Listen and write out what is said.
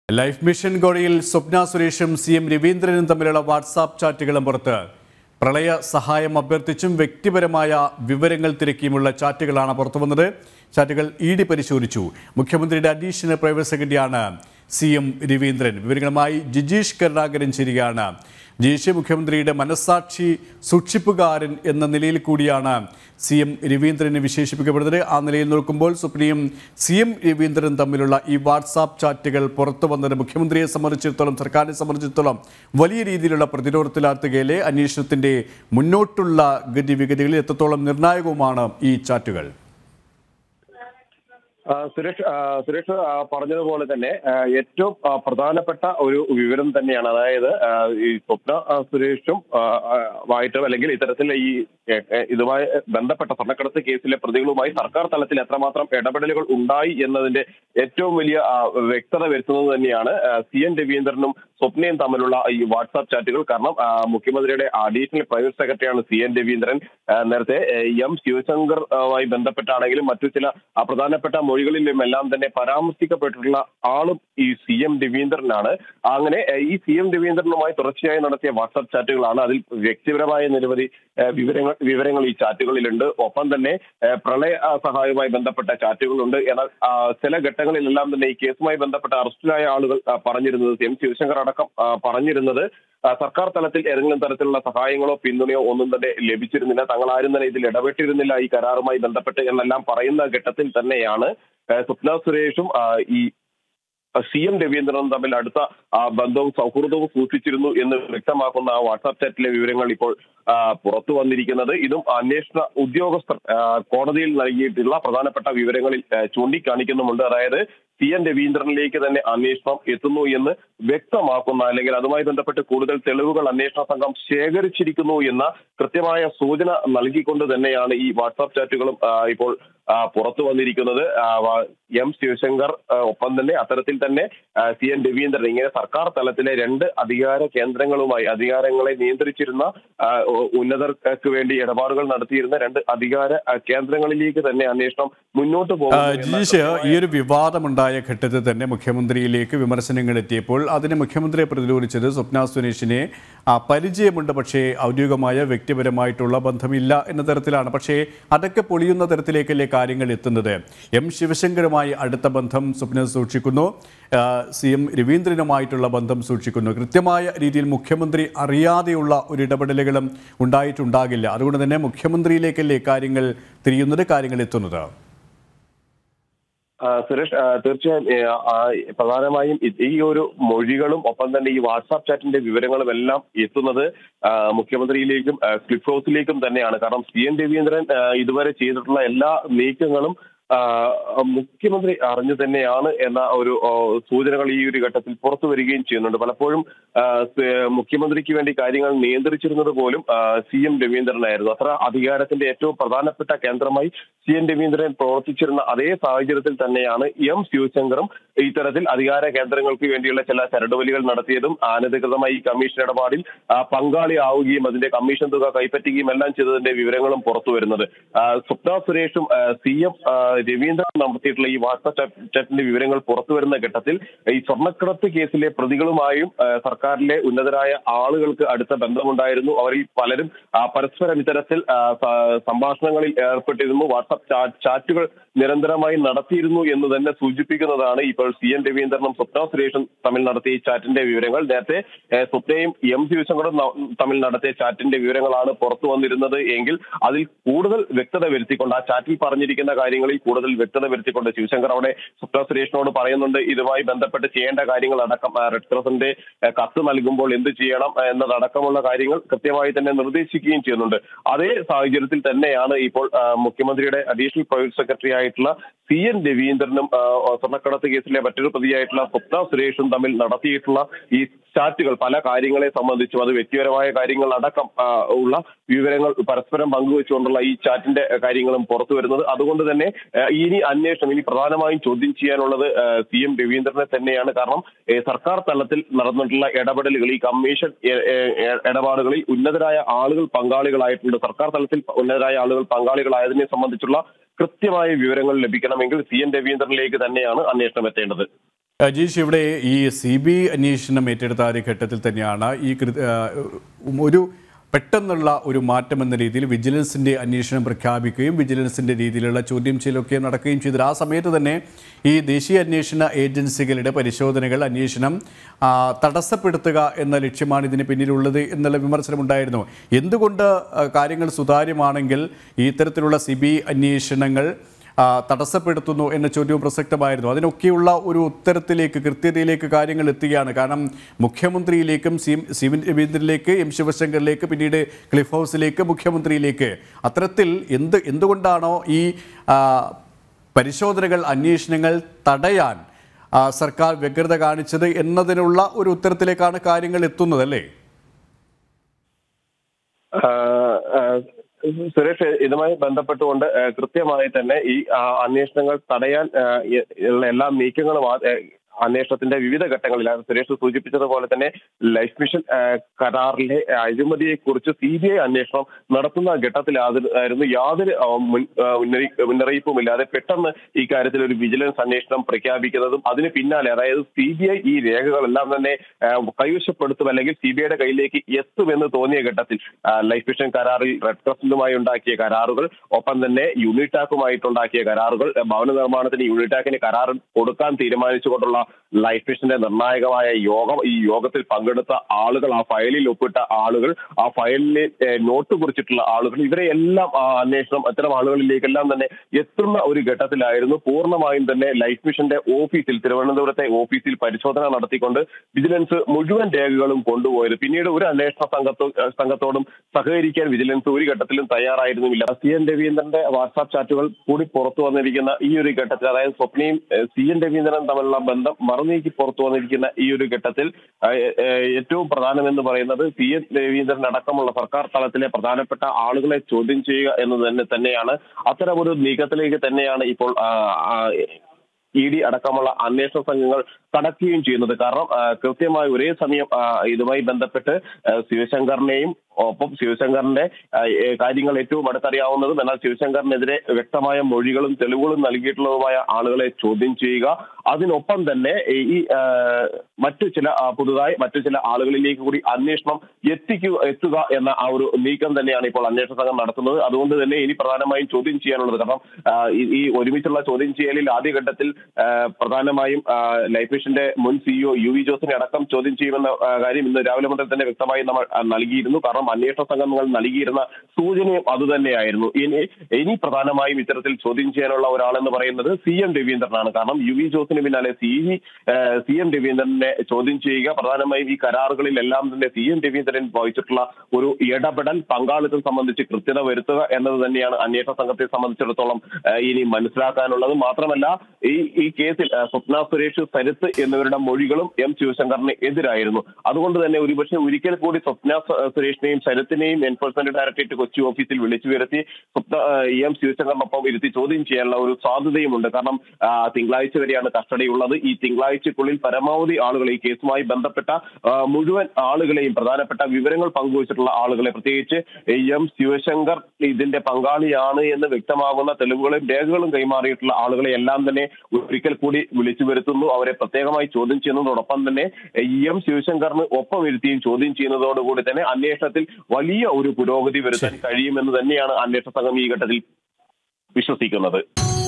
life mission ഗോളിയിൽ സ്വപ്ന സുരേഷും C M രവീന്ദ്രനും തമ്മിലുള്ള WhatsApp ചാറ്റുകളും പുറത്ത് പ്രളയ സഹായം അഭ്യർത്ഥിച്ചും വ്യക്തിപരമായ വിവരങ്ങൾ തിരക്കിയുമുള്ള ചാറ്റുകളാണ് പുറത്തു വന്നത് ചാറ്റുകൾ ഇ ഡി പരിശോധിച്ചു മുഖ്യമന്ത്രിയുടെ അഡീഷണൽ പ്രൈവറ്റ് സെക്രട്ടറിയാണ് സി എം രവീന്ദ്രൻ വിവരങ്ങളുമായി ജിജീഷ് കരുണാകരൻ ചേരുകയാണ് ജിജീഷ് മുഖ്യമന്ത്രിയുടെ മനസ്സാക്ഷി സൂക്ഷിപ്പുകാരൻ എന്ന നിലയിൽ കൂടിയാണ് സി എം രവീന്ദ്രനെ വിശേഷിപ്പിക്കപ്പെടുന്നത് ആ നിലയിൽ നോക്കുമ്പോൾ സുപ്രീം സി എം രവീന്ദ്രൻ തമ്മിലുള്ള ഈ വാട്സാപ്പ് ചാറ്റുകൾ പുറത്തു വന്നത് മുഖ്യമന്ത്രിയെ സംബന്ധിച്ചിടത്തോളം സർക്കാരിനെ സംബന്ധിച്ചിടത്തോളം വലിയ രീതിയിലുള്ള പ്രതിരോധത്തിലാർത്തുകയിലെ അന്വേഷണത്തിന്റെ മുന്നോട്ടുള്ള ഗതിവിഗതികളിൽ എത്രത്തോളം നിർണായകവുമാണ് ഈ ചാറ്റുകൾ ആ, സുരേഷ് ആ, സുരേഷ് ആ, പറഞ്ഞതുപോലെ തന്നെ ആ, ഏറ്റവും ആ, പ്രധാനപ്പെട്ട ഒരു വിവരം തന്നെയാണ് അതായത് ആ, ഈ സ്വപ്ന ആ, സുരേഷും ആ, ആ, ആയിട്ട് അല്ലെങ്കിൽ ഇത്തരത്തിൽ ഈ എ, എ, ഇതുമായി ബന്ധപ്പെട്ട സ്വർണ്ണക്കടത്ത് കേസിലെ പ്രതികളുമായി സർക്കാർ തലത്തിൽ എത്രമാത്രം ഇടപെടലുകൾ ഉണ്ടായി എന്നതിന്റെ ഏറ്റവും വലിയ ആ, വ്യക്തത വരുത്തുന്നത് തന്നെയാണ് ആ, സി എൻ രവീന്ദ്രനും സ്വപ്നയും തമ്മിലുള്ള ഈ വാട്സാപ്പ് ചാറ്റുകൾ കാരണം ആ, മുഖ്യമന്ത്രിയുടെ അഡീഷണൽ പ്രൈവറ്റ് സെക്രട്ടറിയാണ് സി എൻ രവീന്ദ്രൻ ആ, നേരത്തെ എ, എം ശിവശങ്കറുമായി ബന്ധപ്പെട്ടാണെങ്കിലും മറ്റു ചില ആ, പ്രധാനപ്പെട്ട മൊഴികളിലും എല്ലാം തന്നെ പരാമർശിക്കപ്പെട്ടിട്ടുള്ള ആളും ഈ സി എം രവീന്ദ്രനാണ് അങ്ങനെ എ, ഈ സി എം രവീന്ദ്രനുമായി തുടർച്ചയായി നടത്തിയ വാട്സാപ്പ് ചാറ്റുകളാണ് അതിൽ വ്യക്തിപരമായ നിരവധി എ, വിവരങ്ങൾ വിവരങ്ങൾ ഈ ചാറ്റുകളിലുണ്ട് ഒപ്പം തന്നെ എ, പ്രളയ ആ, സഹായവുമായി ബന്ധപ്പെട്ട ചാറ്റുകളുണ്ട് എന്നാൽ ആ, ചില ഘട്ടങ്ങളിലെല്ലാം തന്നെ ഈ കേസുമായി ബന്ധപ്പെട്ട അറസ്റ്റിലായ ആളുകൾ ആ, പറഞ്ഞിരുന്നത് എം ശിവശങ്കർ അടക്കം ആ, പറഞ്ഞിരുന്നത് ആ, സർക്കാർ തലത്തിൽ ഏതെങ്കിലും തരത്തിലുള്ള സഹായങ്ങളോ പിന്തുണയോ ഒന്നും തന്നെ ലഭിച്ചിരുന്നില്ല തങ്ങൾ ആരും തന്നെ ഇതിൽ ഇടപെട്ടിരുന്നില്ല ഈ കരാറുമായി ബന്ധപ്പെട്ട് എന്നെല്ലാം പറയുന്ന ഘട്ടത്തിൽ തന്നെയാണ് ആ, സ്വപ്ന സുരേഷും ആ, ഈ സി എം രവീന്ദ്രനും തമ്മിൽ അടുത്ത ആ, ബന്ധവും സൗഹൃദവും സൂക്ഷിച്ചിരുന്നു എന്ന് വ്യക്തമാക്കുന്ന ആ വാട്സാപ്പ് ചാറ്റിലെ വിവരങ്ങൾ ഇപ്പോൾ ആ, പുറത്തു വന്നിരിക്കുന്നത് ഇതും അന്വേഷണ ഉദ്യോഗസ്ഥർ ആ, കോടതിയിൽ നൽകിയിട്ടുള്ള പ്രധാനപ്പെട്ട വിവരങ്ങളിൽ ആ, ചൂണ്ടിക്കാണിക്കുന്നുമുണ്ട് അതായത് സി എൻ രവീന്ദ്രനിലേക്ക് തന്നെ അന്വേഷണം എത്തുന്നു എന്ന് വ്യക്തമാക്കുന്ന അല്ലെങ്കിൽ അതുമായി ബന്ധപ്പെട്ട് കൂടുതൽ തെളിവുകൾ അന്വേഷണ സംഘം ശേഖരിച്ചിരിക്കുന്നു എന്ന കൃത്യമായ സൂചന നൽകിക്കൊണ്ട് തന്നെയാണ് ഈ വാട്സാപ്പ് ചാറ്റുകളും ആ, ഇപ്പോൾ ആ, പുറത്തു വന്നിരിക്കുന്നത് ആ, വ- എം ശിവശങ്കർ ആ, ഒപ്പം തന്നെ അത്തരത്തിൽ തന്നെ ആ, സി എൻ രവീന്ദ്രൻ ഇങ്ങനെ സർക്കാർ തലത്തിലെ രണ്ട് അധികാര കേന്ദ്രങ്ങളുമായി അധികാരങ്ങളെ നിയന്ത്രിച്ചിരുന്ന ആ, ഉ- ഉന്നതർക്ക് വേണ്ടി ഇടപാടുകൾ നടത്തിയിരുന്ന രണ്ട് അധികാര ആ, കേന്ദ്രങ്ങളിലേക്ക് തന്നെ അന്വേഷണം മുന്നോട്ട് ആ, പോകുന്നു എന്ന ജിജീഷ് ഈ ഒരു വിവാദമുണ്ടായ ഘട്ടത്തിൽ തന്നെ മുഖ്യമന്ത്രിയിലേക്ക് വിമർശനങ്ങൾ എത്തിയപ്പോൾ അതിന് മുഖ്യമന്ത്രിയെ പ്രതിരോധിച്ചത് സ്വപ്ന സുരേഷിനെ ആ, പരിചയമുണ്ട് പക്ഷേ ഔദ്യോഗികമായ വ്യക്തിപരമായിട്ടുള്ള ബന്ധമില്ല എന്ന തരത്തിലാണ് പക്ഷേ അതൊക്കെ പൊളിയുന്ന തരത്തിലേക്കല്ലേ കാര്യങ്ങൾ എത്തുന്നത് എം ശിവശങ്കറുമായി അടുത്ത ബന്ധം സ്വപ്ന സൂക്ഷിക്കുന്നു ആ, സി എം രവീന്ദ്രനുമായിട്ടുള്ള ബന്ധം സൂക്ഷിക്കുന്നു കൃത്യമായ രീതിയിൽ മുഖ്യമന്ത്രി അറിയാതെയുള്ള ഒരു ഇടപെടലുകളും ഉണ്ടായിട്ടുണ്ടാകില്ല അതുകൊണ്ട് തന്നെ മുഖ്യമന്ത്രിയിലേക്കല്ലേ കാര്യങ്ങൾ തിരിയുന്നത് കാര്യങ്ങൾ എത്തുന്നത് ആ, സുരേഷ് ആ, തീർച്ചയായും ഏ, ആ, പ്രധാനമായും ഇത് ഈ ഒരു മൊഴികളും ഒപ്പം തന്നെ ഈ വാട്സാപ്പ് ചാറ്റിന്റെ വിവരങ്ങളും എല്ലാം എത്തുന്നത് ആ, മുഖ്യമന്ത്രിയിലേക്കും ആ, ക്ലിഫ് ഹൗസിലേക്കും തന്നെയാണ് കാരണം സി എൻ രവീന്ദ്രൻ ആ, ഇതുവരെ ചെയ്തിട്ടുള്ള എല്ലാ നീക്കങ്ങളും ആ, മുഖ്യമന്ത്രി അറിഞ്ഞു തന്നെയാണ് എന്ന ഒരു ആ, സൂചനകൾ ഈ ഒരു ഘട്ടത്തിൽ പുറത്തു വരികയും ചെയ്യുന്നുണ്ട് പലപ്പോഴും ആ, സ- മുഖ്യമന്ത്രിക്ക് വേണ്ടി കാര്യങ്ങൾ നിയന്ത്രിച്ചിരുന്നത് പോലും സി എം രവീന്ദ്രനായിരുന്നു അത്ര അധികാരത്തിന്റെ ഏറ്റവും പ്രധാനപ്പെട്ട കേന്ദ്രമായി സി എൻ രവീന്ദ്രൻ പ്രവർത്തിച്ചിരുന്ന അതേ സാഹചര്യത്തിൽ തന്നെയാണ് എം ശിവശങ്കറും ഇത്തരത്തിൽ അധികാര കേന്ദ്രങ്ങൾക്ക് വേണ്ടിയുള്ള ചില ചരടുവലികൾ നടത്തിയതും അനധികൃതമായി ഈ കമ്മീഷൻ ഇടപാടിൽ ആ, പങ്കാളിയാവുകയും അതിന്റെ കമ്മീഷൻ തുക കൈപ്പറ്റുകയും എല്ലാം ചെയ്തതിന്റെ വിവരങ്ങളും പുറത്തു വരുന്നത് ആ, സ്വപ്ന സുരേഷും സി എം രവീന്ദ്രൻ നടത്തിയിട്ടുള്ള ഈ വാട്സാപ്പ് ചാറ്റ് ചാറ്റിന്റെ വിവരങ്ങൾ പുറത്തു വരുന്ന ഘട്ടത്തിൽ ഈ സ്വർണ്ണക്കടത്ത് കേസിലെ പ്രതികളുമായും ആ, സർക്കാരിലെ ഉന്നതരായ ആളുകൾക്ക് അടുത്ത ബന്ധമുണ്ടായിരുന്നു അവരിൽ പലരും ആ, പരസ്പരം ഇത്തരത്തിൽ ആ, സ- സംഭാഷണങ്ങളിൽ ഏർപ്പെട്ടിരുന്നു വാട്സാപ്പ് ചാ- ചാറ്റുകൾ നിരന്തരമായി നടത്തിയിരുന്നു എന്ന് തന്നെ സൂചിപ്പിക്കുന്നതാണ് ഇപ്പോൾ സി എൻ രവീന്ദ്രനും സ്വപ്ന സുരേഷും തമ്മിൽ നടത്തിയ ഈ ചാറ്റിന്റെ വിവരങ്ങൾ നേരത്തെ ഏ, സ്വപ്നയും എം ശിവശങ്കറും ന- തമ്മിൽ നടത്തിയ ചാറ്റിന്റെ വിവരങ്ങളാണ് പുറത്തു വന്നിരുന്നത് എങ്കിൽ അതിൽ കൂടുതൽ വ്യക്തത വരുത്തിക്കൊണ്ട് ആ ചാറ്റിൽ പറഞ്ഞിരിക്കുന്ന കാര്യങ്ങളിൽ കൂടുതൽ വ്യക്തത വരുത്തിക്കൊണ്ട് ശിവശങ്കർ അവിടെ സ്വപ്ന സുരേഷിനോട് പറയുന്നുണ്ട് ഇതുമായി ബന്ധപ്പെട്ട് ചെയ്യേണ്ട കാര്യങ്ങൾ അടക്കം ആ, റെഡ് ക്രോസിന്റെ ഏ, കത്ത് നൽകുമ്പോൾ എന്ത് ചെയ്യണം ഏ, എന്നതടക്കമുള്ള കാര്യങ്ങൾ കൃത്യമായി തന്നെ നിർദ്ദേശിക്കുകയും ചെയ്യുന്നുണ്ട് അതേ സാഹചര്യത്തിൽ തന്നെയാണ് ഇപ്പോൾ ആ, മുഖ്യമന്ത്രിയുടെ അഡീഷണൽ പ്രൈവറ്റ് സെക്രട്ടറി ആയിട്ടുള്ള സി എൻ രവീന്ദ്രനും ആ, സ്വർണ്ണക്കടത്ത് കേസിലെ മറ്റൊരു പ്രതിയായിട്ടുള്ള സ്വപ്ന സുരേഷും തമ്മിൽ നടത്തിയിട്ടുള്ള ഈ ചാറ്റുകൾ പല കാര്യങ്ങളെ സംബന്ധിച്ചും അത് വ്യക്തിപരമായ കാര്യങ്ങൾ അടക്കം ആ, ഉള്ള വിവരങ്ങൾ പരസ്പരം പങ്കുവെച്ചുകൊണ്ടുള്ള ഈ ചാറ്റിന്റെ കാര്യങ്ങളും പുറത്തു വരുന്നത് അതുകൊണ്ട് തന്നെ ആ, ഇനി അന്വേഷണം ഇനി പ്രധാനമായും ചോദ്യം ചെയ്യാനുള്ളത് സി എം രവീന്ദ്രനെ തന്നെയാണ് കാരണം ഏ, സർക്കാർ തലത്തിൽ നടന്നിട്ടുള്ള ഇടപെടലുകൾ ഈ കമ്മീഷൻ ഏ, ഏ, ഏ, ഇടപാടുകളിൽ ഉന്നതരായ ആളുകൾ പങ്കാളികളായിട്ടുണ്ട് സർക്കാർ തലത്തിൽ ഉന്നതരായ ആളുകൾ പങ്കാളികളായതിനെ സംബന്ധിച്ചുള്ള കൃത്യമായ വിവരങ്ങൾ ലഭിക്കണമെങ്കിൽ സി എൻ രവീന്ദ്രനിലേക്ക് തന്നെയാണ് അന്വേഷണം എത്തേണ്ടത് അജീഷ് ഇവിടെ ഈ സി ബി അന്വേഷണം ഏറ്റെടുത്ത ആ ഒരു ഘട്ടത്തിൽ തന്നെയാണ് ഈ കൃ- ആ, ഒരു പെട്ടെന്നുള്ള ഒരു മാറ്റം എന്ന രീതിയിൽ വിജിലൻസിൻ്റെ അന്വേഷണം പ്രഖ്യാപിക്കുകയും വിജിലൻസിൻ്റെ രീതിയിലുള്ള ചോദ്യം ചെയ്യലൊക്കെ നടക്കുകയും ചെയ്തത് ആ സമയത്ത് തന്നെ ഈ ദേശീയ അന്വേഷണ ഏജൻസികളുടെ പരിശോധനകൾ അന്വേഷണം ആ, തടസ്സപ്പെടുത്തുക എന്ന ലക്ഷ്യമാണ് ഇതിന് പിന്നിലുള്ളത് എന്നുള്ള വിമർശനമുണ്ടായിരുന്നു എന്തുകൊണ്ട് ആ, കാര്യങ്ങൾ സുതാര്യമാണെങ്കിൽ ഈ ഇത്തരത്തിലുള്ള സി ബി അന്വേഷണങ്ങൾ ആ, തടസ്സപ്പെടുത്തുന്നു എന്ന ചോദ്യവും പ്രസക്തമായിരുന്നു അതിനൊക്കെയുള്ള ഒരു ഉത്തരത്തിലേക്ക് കൃത്യതയിലേക്ക് കാര്യങ്ങൾ എത്തുകയാണ് കാരണം മുഖ്യമന്ത്രിയിലേക്കും സി സിവിൻ രവീന്ദ്രനിലേക്ക് എം ശിവശങ്കറിലേക്ക് പിന്നീട് ക്ലിഫ് ഹൗസിലേക്ക് മുഖ്യമന്ത്രിയിലേക്ക് അത്തരത്തിൽ എന്ത് എന്തുകൊണ്ടാണോ ഈ ആ, പരിശോധനകൾ അന്വേഷണങ്ങൾ തടയാൻ ആ, സർക്കാർ വ്യഗ്രത കാണിച്ചത് എന്നതിനുള്ള ഒരു ഉത്തരത്തിലേക്കാണ് കാര്യങ്ങൾ എത്തുന്നത് അല്ലേ ആഹ് ആഹ് സുരേഷ് ഇതുമായി ബന്ധപ്പെട്ടുകൊണ്ട് ആഹ് കൃത്യമായി തന്നെ ഈ ആഹ് അന്വേഷണങ്ങൾ തടയാൻ ആഹ് എ- ഉള്ള എല്ലാ നീക്കങ്ങളും ആ- ഏഹ് അന്വേഷണത്തിന്റെ വിവിധ ഘട്ടങ്ങളിൽ അത് സുരേഷ് സൂചിപ്പിച്ചതുപോലെ തന്നെ ലൈഫ് മിഷൻ ആഹ് കരാറിലെ അഴിമതിയെ കുറിച്ച് സി ബി ഐ അന്വേഷണം നടത്തുന്ന ഘട്ടത്തിൽ ആയിരുന്നു യാതൊരു ആഹ് മുൻ- ആഹ് മുന്നറി- മുന്നറിയിപ്പുമില്ലാതെ പെട്ടെന്ന് ഈ കാര്യത്തിൽ ഒരു വിജിലൻസ് അന്വേഷണം പ്രഖ്യാപിക്കുന്നതും അതിന് പിന്നാലെ അതായത് സി ബി ഐ ഈ രേഖകളെല്ലാം തന്നെ ആഹ് കൈവശപ്പെടുത്തും അല്ലെങ്കിൽ സി ബി ഐയുടെ കയ്യിലേക്ക് എത്തുമെന്ന് തോന്നിയ ഘട്ടത്തിൽ ആഹ് ലൈഫ് മിഷൻ കരാറിൽ റെഡ് ക്രോസിലുമായി ഉണ്ടാക്കിയ കരാറുകൾ ഒപ്പം തന്നെ യൂണിടാക്കുമായിട്ടുണ്ടാക്കിയ കരാറുകൾ ആഹ് ഭവന നിർമ്മാണത്തിന് യൂണിടാക്കിന് കരാർ കൊടുക്കാൻ തീരുമാനിച്ചുകൊണ്ടുള്ള ലൈഫ് മിഷന്റെ നിർണായകമായ യോഗം ഈ യോഗത്തിൽ പങ്കെടുത്ത ആളുകൾ ആ ഫയലിൽ ഒപ്പിട്ട ആളുകൾ ആ ഫയലിൽ ഏഹ്, നോട്ട് കുറിച്ചിട്ടുള്ള ആളുകൾ ഇവരെ എല്ലാം ആ അന്വേഷണം അത്തരം ആളുകളിലേക്കെല്ലാം തന്നെ എത്തുന്ന ഒരു ഘട്ടത്തിലായിരുന്നു പൂർണ്ണമായും തന്നെ ലൈഫ് മിഷന്റെ ഓഫീസിൽ തിരുവനന്തപുരത്തെ ഓഫീസിൽ പരിശോധന നടത്തിക്കൊണ്ട് വിജിലൻസ് മുഴുവൻ രേഖകളും കൊണ്ടുപോയത് പിന്നീട് ഒരു അന്വേഷണ സംഘത്തോ ഏഹ്, സംഘത്തോടും സഹകരിക്കാൻ വിജിലൻസ് ഒരു ഘട്ടത്തിലും തയ്യാറായിരുന്നുമില്ല സി എൻ രവീന്ദ്രന്റെ വാട്സാപ്പ് ചാറ്റുകൾ കൂടി പുറത്തു വന്നിരിക്കുന്ന ഈ ഒരു ഘട്ടത്തിൽ അതായത് സ്വപ്നയും ഏഹ്, സി എൻ രവീന്ദ്രൻ തമ്മിലുള്ള ബന്ധം മറുനീക്കി പുറത്തു വന്നിരിക്കുന്ന ഈ ഒരു ഘട്ടത്തിൽ ഏഹ്, ഏഹ്, ഏറ്റവും പ്രധാനമെന്ന് പറയുന്നത് സി എൻ രവീന്ദ്രൻ അടക്കമുള്ള സർക്കാർ തലത്തിലെ പ്രധാനപ്പെട്ട ആളുകളെ ചോദ്യം ചെയ്യുക എന്നത് തന്നെ തന്നെയാണ് അത്തരം ഒരു നീക്കത്തിലേക്ക് തന്നെയാണ് ഇപ്പോൾ ആ, ആ, ഇ ഡി അടക്കമുള്ള അന്വേഷണ സംഘങ്ങൾ കടക്കുകയും ചെയ്യുന്നത് കാരണം ആ, കൃത്യമായി ഒരേ സമയം ആ, ഇതുമായി ബന്ധപ്പെട്ട് ആ, ശിവശങ്കറിനെയും ഒപ്പം ശിവശങ്കറിന്റെ ആ, ഏ, കാര്യങ്ങൾ ഏറ്റവും അടുത്തറിയാവുന്നതും എന്നാൽ ശിവശങ്കറിനെതിരെ വ്യക്തമായ മൊഴികളും തെളിവുകളും നൽകിയിട്ടുള്ളതുമായ ആളുകളെ ചോദ്യം ചെയ്യുക അതിനൊപ്പം തന്നെ ഈ ആ, മറ്റു ചില ആ, പുതുതായി മറ്റു ചില ആളുകളിലേക്ക് കൂടി അന്വേഷണം എത്തിക്കുക എത്തുക എന്ന ആ ഒരു നീക്കം തന്നെയാണ് ഇപ്പോൾ അന്വേഷണ സംഘം നടത്തുന്നത് അതുകൊണ്ട് തന്നെ ഇനി പ്രധാനമായും ചോദ്യം ചെയ്യാനുള്ളത് കാരണം ആ, ഈ- ഈ ഒരുമിച്ചുള്ള ചോദ്യം ചെയ്യലിൽ ആദ്യഘട്ടത്തിൽ ആ, പ്രധാനമായും ആ, ലൈഫ് മിഷന്റെ മുൻ സിഇഒ യു വി ജോസിനെ അടക്കം ചോദ്യം ചെയ്യുമെന്ന ആ, കാര്യം ഇന്ന് രാവിലെ മുതൽ തന്നെ വ്യക്തമായി നമ്മൾ ആ, നൽകിയിരുന്നു കാരണം അന്വേഷണ സംഘങ്ങൾ നൽകിയിരുന്ന സൂചനയും അതുതന്നെയായിരുന്നു ഇനി ഇനി പ്രധാനമായും ഇത്തരത്തിൽ ചോദ്യം ചെയ്യാനുള്ള ഒരാളെന്ന് പറയുന്നത് സി എം രവീന്ദ്രനാണ് കാരണം യു വി ജോസിന് പിന്നാലെ സി വി സി എം രവീന്ദ്രനെ ചോദ്യം ചെയ്യുക പ്രധാനമായും ഈ കരാറുകളിലെല്ലാം തന്നെ സി എം രവീന്ദ്രൻ വഹിച്ചിട്ടുള്ള ഒരു ഇടപെടൽ പങ്കാളിത്തം സംബന്ധിച്ച് കൃത്യത വരുത്തുക എന്നത് തന്നെയാണ് അന്വേഷണ സംഘത്തെ സംബന്ധിച്ചിടത്തോളം ആ, ഇനി മനസ്സിലാക്കാനുള്ളത് മാത്രമല്ല ഈ ഈ കേസിൽ ആ, സ്വപ്ന സുരേഷ് സരിത്ത് എന്നിവരുടെ മൊഴികളും എം ശിവശങ്കറിന് എതിരായിരുന്നു അതുകൊണ്ട് തന്നെ ഒരുപക്ഷെ ഒരിക്കൽ കൂടി സ്വപ്ന സ- സുരേഷിനെയും ശരത്തിനെയും എൻഫോഴ്സ്മെന്റ് ഡയറക്ടറേറ്റ് കൊച്ചി ഓഫീസിൽ വിളിച്ചു വരുത്തി സ്വപ്ന ആ, എം ശിവശങ്കറിനൊപ്പം ഇരുത്തി ചോദ്യം ചെയ്യാനുള്ള ഒരു സാധ്യതയുമുണ്ട് കാരണം ആ, തിങ്കളാഴ്ച വരെയാണ് കസ്റ്റഡി ഉള്ളത് ഈ തിങ്കളാഴ്ചക്കുള്ളിൽ പരമാവധി ആളുകൾ ഈ കേസുമായി ബന്ധപ്പെട്ട ആ, മുഴുവൻ ആളുകളെയും പ്രധാനപ്പെട്ട വിവരങ്ങൾ പങ്കുവച്ചിട്ടുള്ള ആളുകളെ പ്രത്യേകിച്ച് എം ശിവശങ്കർ ഇതിന്റെ പങ്കാളിയാണ് എന്ന് വ്യക്തമാകുന്ന തെളിവുകളും രേഖകളും കൈമാറിയിട്ടുള്ള ആളുകളെ എല്ലാം തന്നെ ഒരിക്കൽ കൂടി വിളിച്ചു വരുത്തുന്നു അവരെ പ്രത്യേകമായി ചോദ്യം ചെയ്യുന്നതോടൊപ്പം തന്നെ എം ശിവശങ്കറിന് ഒപ്പം ഇരുത്തിയും ചോദ്യം ചെയ്യുന്നതോടുകൂടി തന്നെ അന്വേഷണത്തിൽ വലിയ ഒരു പുരോഗതി വരുത്താൻ കഴിയുമെന്ന് തന്നെയാണ് അന്വേഷണ സംഘം ഈ ഘട്ടത്തിൽ വിശ്വസിക്കുന്നത്